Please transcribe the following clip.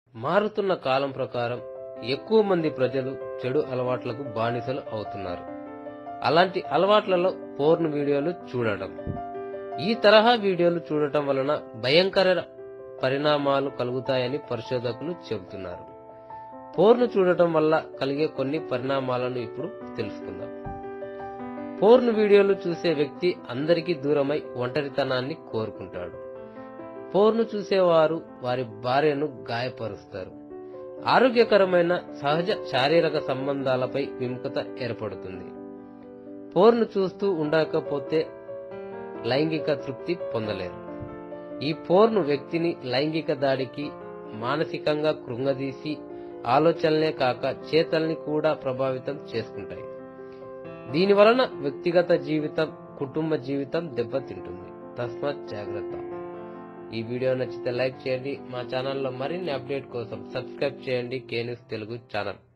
మారుతున్న కాలం ప్రకారం ఎక్కువ మంది ప్రజలు చెడు అలవాట్లకు బానిసలు అవుతున్నారు అలాంటి అలవాట్లలో పోర్న్ వీడియోలు చూడటం ఈ తరహా వీడియోలు చూడటం వలన భయంకర పరిణామాలు కలుగుతాయని పరిశోధకులు చెబుతున్నారు పోర్ను చూడటం వల్ల కలిగే కొన్ని పరిణామాలను ఇప్పుడు తెలుసుకుందాం పోర్న్ వీడియోలు చూసే వ్యక్తి అందరికీ దూరమై ఒంటరితనాన్ని కోరుకుంటాడు పోర్ను చూసేవారు వారి భార్యను గాయపరుస్తారు ఆరోగ్యకరమైన సహజ శారీరక సంబంధాలపై విముఖత ఏర్పడుతుంది పోర్ను చూస్తూ ఉండకపోతే లైంగిక తృప్తి పొందలేరు ఈ పోర్ను వ్యక్తిని లైంగిక దాడికి మానసికంగా కృంగదీసి ఆలోచనలే కాక చేతల్ని కూడా ప్రభావితం చేసుకుంటాయి దీని వలన వ్యక్తిగత జీవితం కుటుంబ జీవితం దెబ్బతింటుంది తస్మాత్ జాగ్రత్త ఈ వీడియో నచ్చితే లైక్ చేయండి మా ఛానల్లో మరిన్ని అప్డేట్ కోసం సబ్స్క్రైబ్ చేయండి కే న్యూస్ తెలుగు ఛానల్